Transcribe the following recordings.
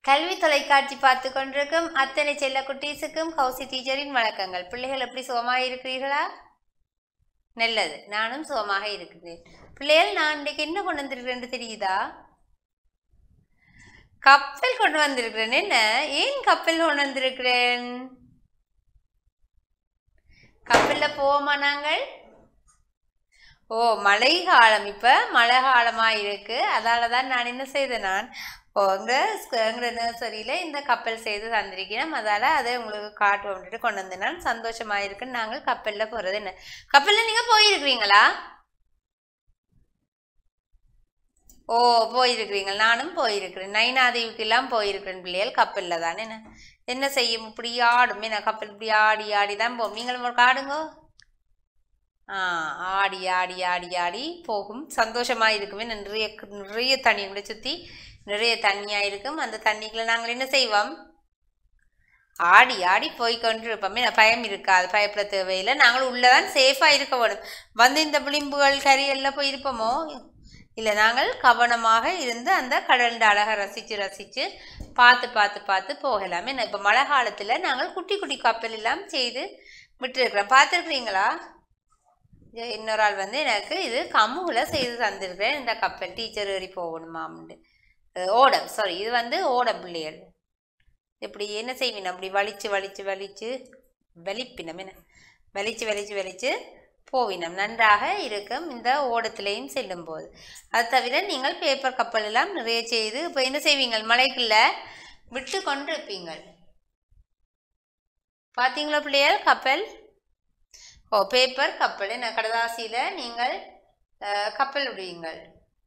கல்வி தொலைக்காட்சி பார்த்து கொண்டிருக்கும் அத்தனை செல்ல குட்டீஸுக்கும் கௌசி டீச்சரின் வணக்கங்கள் பிள்ளைகள் எப்படி சுகமாக இருக்கிறீர்களா நல்லது நானும் சுகமாக இருக்கிறேன் பிள்ளைகள் நான் இன்றைக்கு என்ன கொண்டு வந்திருக்கிறேன்னு தெரியுதா கப்பல் கொண்டு வந்திருக்கிறேன் என்ன ஏன் கப்பல் கொண்டு வந்திருக்கிறேன் கப்பல்ல போவோமா நாங்கள் ஓ மழை காலம் இப்ப மழை காலமா இருக்கு அதால தான் நான் என்ன செய்தேன் நான் உங்க எங்களோட நர்சரியில இந்த கப்பல் செய்து தந்திருக்கிறோம் அதால அதை உங்களுக்கு காட்டுவோம்ட்டு கொண்டு வந்து நான் சந்தோஷமா இருக்குன்னு நாங்கள் கப்பல்ல போறது என்ன கப்பல்ல நீங்க போயிருக்கிறீங்களா ஓ போயிருக்கிறீங்க நானும் போயிருக்கிறேன் நைனாதேவிக்கு எல்லாம் போயிருக்கிறேன் பிள்ளைகள் கப்பல்ல தானே என்ன என்ன செய்யும் இப்படி ஆடும் என்ன கப்பல் இப்படி ஆடி ஆடி தான் போகும் நீங்களும் ஒரு ஆடுங்கோ ஆ ஆடி ஆடி ஆடி ஆடி போகும் சந்தோஷமா இருக்குமே நிறைய நிறைய தண்ணி கூட சுத்தி நிறைய தண்ணியா இருக்கும் அந்த தண்ணிக்குள்ள நாங்கள் என்ன செய்வோம் ஆடி ஆடி போய் கொண்டிருப்போமே பயம் இருக்காது பயப்பட தேவையில்லை நாங்கள் உள்ளதான் சேஃபா இருக்க வேணும் வந்து இந்த விளிம்புகள் கரியெல்லாம் போய் இருப்போமோ இல்லை நாங்கள் கவனமாக இருந்து அந்த கடல்ட அழகை ரசித்து ரசித்து பார்த்து பார்த்து பார்த்து போகலாமே இப்போ மழை காலத்தில் நாங்கள் குட்டி குட்டி கப்பல் எல்லாம் செய்து விட்டுருக்குறோம் பார்த்துருக்குறீங்களா இன்னொரு ஆள் வந்து எனக்கு இது கம்முல செய்து தந்திருக்கிறேன் இந்த கப்பல் டீச்சர் ஏறி போகணுமாம்னு ஓடம் சாரி இது வந்து ஓடம் பிள்ளைகள் இப்படி என்ன செய்வீங்க அப்படி வலிச்சு வலிச்சு வலிச்சு வலிப்பினம் என்ன வலிச்சு வலிச்சு வலிச்சு போவினம் நன்றாக இருக்கும் இந்த ஓடத்திலையும் செல்லும் போது அது தவிர நீங்கள் பேப்பர் கப்பல் எல்லாம் நிறைய செய்து இப்போ என்ன செய்வீங்க மலைக்குள்ள விட்டு கொண்டு இருப்பீங்கள் பார்த்தீங்களா பிள்ளைகள் கப்பல் ஓ பேப்பர் கப்பல் என்ன கடதாசியில் நீங்கள் கப்பல் விடுவீங்கள்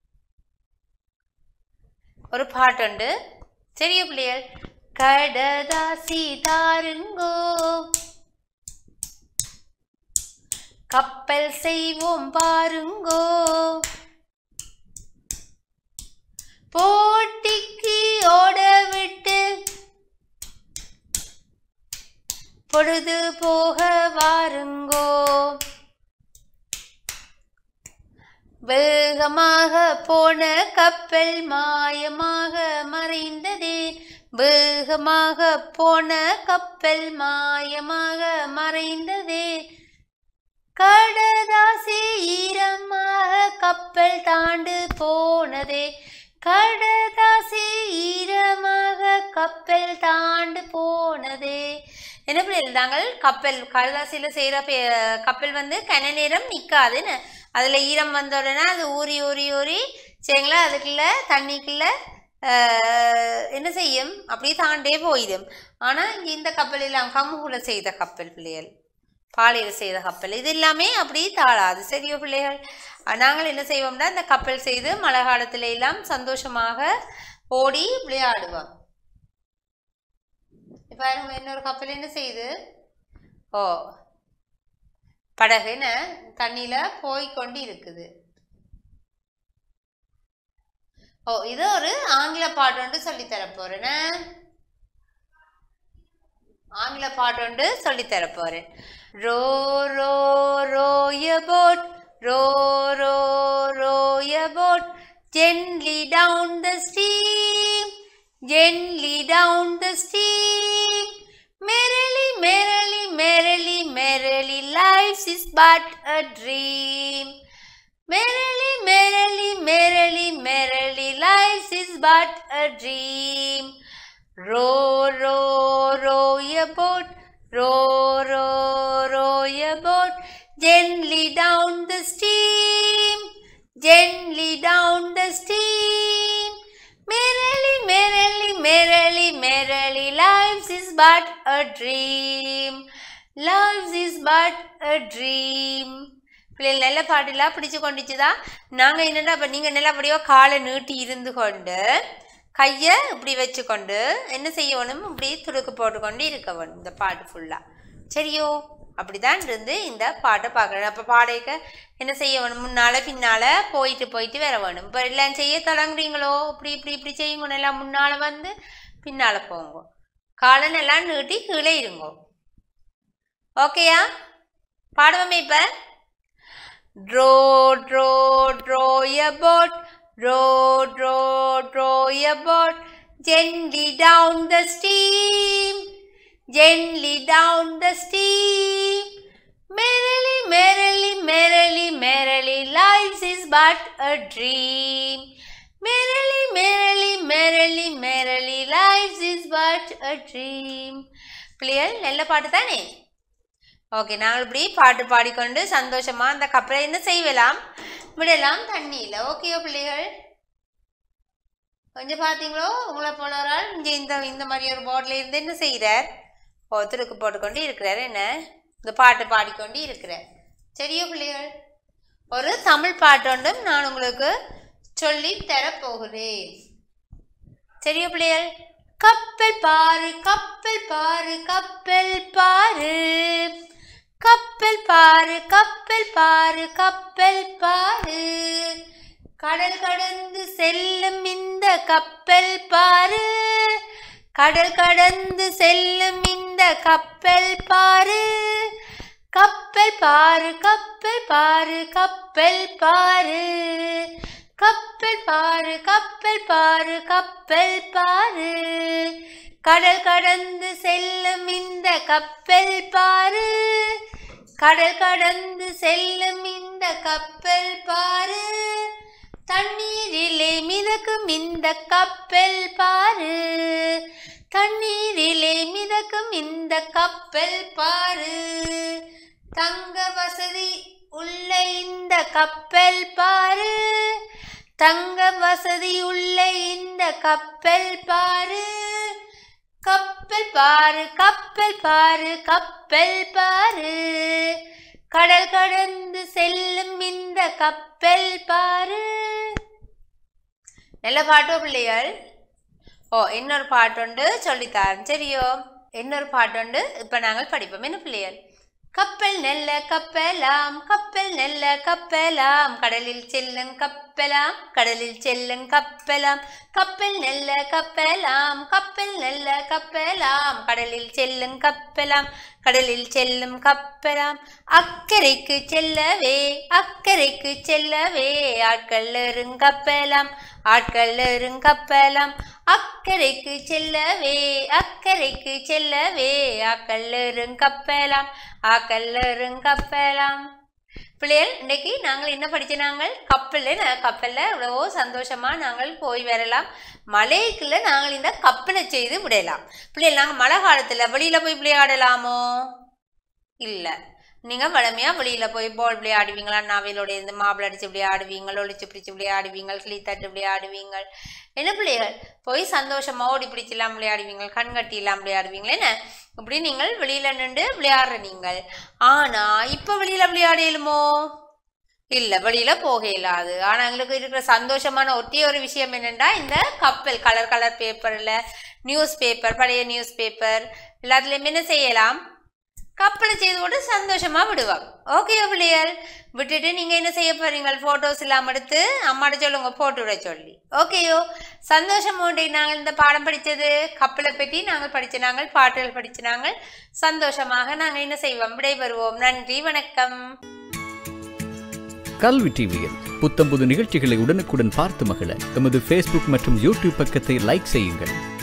ஒரு பாட்டுண்டு சரியா பிள்ளைகள் கடதாசி தாருங்கோ கப்பல் செய்வோம் பாருங்கோ போட்டிக்கு ஓட விட்டு பொழுது போக வாருங்கோ வேகமாக போன கப்பல் மாயமாக மறைந்ததே வேகமாக போன கப்பல் மாயமாக மறைந்ததே கடதாசி ஈரமாக கப்பல் தாண்டு போனதே கடதாசி ஈரமாக கப்பல் தாண்டு போனதே என்ன பிள்ளைகள் நாங்கள் கப்பல் கடதாசியில் செய்கிற கப்பல் வந்து கன நேரம் நிற்காதுன்னு அதில் ஈரம் வந்த உடனே அது ஊறி ஊறி ஊறி சரிங்களா அதுக்குள்ள தண்ணிக்குள்ள என்ன செய்யும் அப்படியே தாண்டே போயிடும் ஆனால் இங்கே இந்த கப்பல் எல்லாம் கம்முகுல செய்த கப்பல் பிள்ளைகள் பாலையில் செய்த கப்பல் இது எல்லாமே அப்படி தாழாது சரியோ பிள்ளைகள் நாங்கள் என்ன செய்வோம்னா இந்த கப்பல் செய்து மழை காலத்துல எல்லாம் சந்தோஷமாக ஓடி விளையாடுவோம் பாருங்க இன்னொரு கப்பல் என்ன செய்யுது ஓ படகு என்ன தண்ணியில போய் கொண்டு இருக்குது ஓ இது ஒரு ஆங்கில பாட்டு ஒன்று சொல்லித்தர போறேன் ஆங்கில பாட்டு ஒன்று சொல்லித்தர போறேன் row row row your boat row row row your boat gently down the stream gently down the stream merrily merrily merrily merrily life is but a dream merrily merrily merrily merrily life is but a dream row row row your boat row row row your boat gently down the stream gently down the stream merrily merrily merrily merrily life is but a dream life is but a dream பிள்ளைகள் நல்ல பாட்டுலாம் பிடிச்சு கொண்டுச்சுதா நாங்கள் என்னடா இப்போ நீங்கள் நல்லபடியாக காலை நீட்டி இருந்து கொண்டு கையை இப்படி வச்சுக்கொண்டு என்ன செய்யணும் இப்படி துடுக்கு போட்டுக்கொண்டு இருக்க வேணும் இந்த பாட்டு ஃபுல்லாக சரியோ அப்படிதான் இருந்து இந்த பாட்டை பார்க்கணும் அப்போ பாடைக்க என்ன செய்ய வேணும் முன்னால் பின்னால் போயிட்டு போயிட்டு வர வேணும் இப்போ எல்லாம் செய்ய தொடங்குறீங்களோ இப்படி இப்படி இப்படி செய்யுங்க எல்லாம் முன்னால் வந்து பின்னால் போங்க காலன் எல்லாம் நீட்டி கீழே இருங்கோ ஓகேயா பாடுவோமே இப்போ row row row a boat Row, row, row your boat gently down the stream gently down the stream merrily merrily merrily merrily life is but a dream merrily merrily merrily merrily life is but a dream பிள்ளைகள் நல்ல பாட்டு தானே okay நாங்கள் இப்படி பாட்டு பாடிக்கொண்டு சந்தோஷமா அந்த கப்பலை என்ன செய்யலாம் விடலாம் தண்ணியில் ஓகேயோ பிள்ளைகள் கொஞ்சம் பார்த்தீங்களோ உங்களை போல ஒரு ஆள் இங்கே இந்த இந்த மாதிரி ஒரு போர்டில் இருந்து என்ன செய்கிறார் ஓ துருக்கு போட்டுக்கொண்டு இருக்கிறார் என்ன இந்த பாட்டு பாடிக்கொண்டு இருக்கிறார் சரியோ பிள்ளைகள் ஒரு தமிழ் பாட்டு ஒன்றும் நான் உங்களுக்கு சொல்லி தரப்போகிறேன் சரியோ பிள்ளைகள் கப்பல் பாரு கப்பல் பாரு கப்பல் பாரு கப்பல் பாரு கப்பல் பாரு கப்பல் பாரு கடல் கடந்து செல்லும் இந்த கப்பல் பாரு கடல் கடந்து செல்லும் இந்த கப்பல் பாரு கப்பல் பாரு கப்பல் பாரு கப்பல் பாரு கப்பல் பாரு கப்பல் பாரு கப்பல் பாரு கடல் கடந்து செல்லும் இந்த கப்பல் பாரு கடல் கடந்து செல்லும் இந்த கப்பல் பாரு தண்ணீரிலே மிதக்கும் இந்த கப்பல் பாரு தண்ணீரிலே மிதக்கும் இந்த கப்பல் பாரு தங்க வசதி உள்ள இந்த கப்பல் பாரு தங்க வசதி உள்ள இந்த கப்பல் பாரு கப்பல் பாரு கப்பல் பாரு கப்பல் பாரு கடல் கடந்து செல்லும் இந்த கப்பல் பாரு நல்ல பாட்டோ பிள்ளைகள் ஓ இன்னொரு பாட்டுண்டு சொல்லித்தாரன் சரியோ இன்னொரு பாட்டுண்டு இப்போ நாங்கள் படிப்போம் என்ன பிள்ளைகள் கப்பல் நெல்ல கப்பலாம் கப்பல் நெல்ல கப்பலாம் கடலில் செல்லும் கப்பலாம் கடலில் செல்லும் கப்பலாம் கப்பல் நெல்ல கப்பலாம் கப்பல் நெல்ல கப்பலாம் கடலில் செல்லும் கப்பலாம் கடலில் செல்லும் கப்பலாம் அக்கறைக்கு செல்லவே அக்கறைக்கு செல்லவே ஆட்கள் எருங்கப்பலாம் ஆட்கள் எருங்கப்பலாம் அக்கறைக்கு செல்லவே அக்கறைக்கு செல்லவே ஆக்கள் எருங்கப்பலாம் ஆக்கள் எருங்கப்பலாம் பிள்ளைகள் இன்னைக்கு நாங்கள் என்ன படிச்ச நாங்கள் கப்பலில் கப்பலில் இவ்வளவோ சந்தோஷமாக நாங்கள் போய் வரலாம் மலைக்குள்ள நாங்கள் இந்த கப்பலை செய்து விடலாம் பிள்ளைகள் நாங்கள் மழை காலத்தில் வெளியில் போய் விளையாடலாமோ இல்லை நீங்கள் வளமையாக வெளியில் போய் பால் விளையாடுவீங்களா நாவையிலோட இருந்து மாப்பிள அடித்து விளையாடுவீங்க ஒளிச்சு பிடிச்சி விளையாடுவீங்க கிளி தட்டு விளையாடுவீங்க என்ன பிள்ளைகள் போய் சந்தோஷமாக ஓடி பிடிச்சலாம் விளையாடுவீங்க கண் கட்டிலாம் விளையாடுவீங்களா என்ன இப்படி நீங்கள் வெளியில் நின்று விளையாடுற நீங்கள் ஆனால் இப்போ வெளியில் விளையாடலுமோ இல்லை வெளியில் போக இயலாது ஆனால் எங்களுக்கு இருக்கிற சந்தோஷமான ஒரே ஒரு விஷயம் என்னென்னா இந்த கப்பல் கலர் கலர் பேப்பரில் நியூஸ் பேப்பர் பழைய நியூஸ் பேப்பர் எல்லாத்துலேயுமே என்ன செய்யலாம் கப்பலை செய்து கொண்டு சந்தோஷமா விடுவோம் ஓகே பிள்ளைகள் விட்டுட்டு நீங்க என்ன செய்ய போறீங்க போட்டோஸ் இல்லாம எடுத்து அம்மாட்ட சொல்லுங்க போட்டு விட சொல்லி ஓகேயோ சந்தோஷம் உண்டு நாங்கள் இந்த பாடம் படித்தது கப்பலை பற்றி நாங்கள் படிச்ச நாங்கள் பாட்டுகள் படிச்ச நாங்கள் சந்தோஷமாக நாங்கள் என்ன செய்வோம் விடைபெறுவோம் நன்றி வணக்கம் கல்வி டிவியில் புத்தம்புது நிகழ்ச்சிகளை உடனுக்குடன் பார்த்து மகிழ எமது ஃபேஸ்புக் மற்றும் யூடியூப் பக்கத்தை லைக் செய்யுங்கள்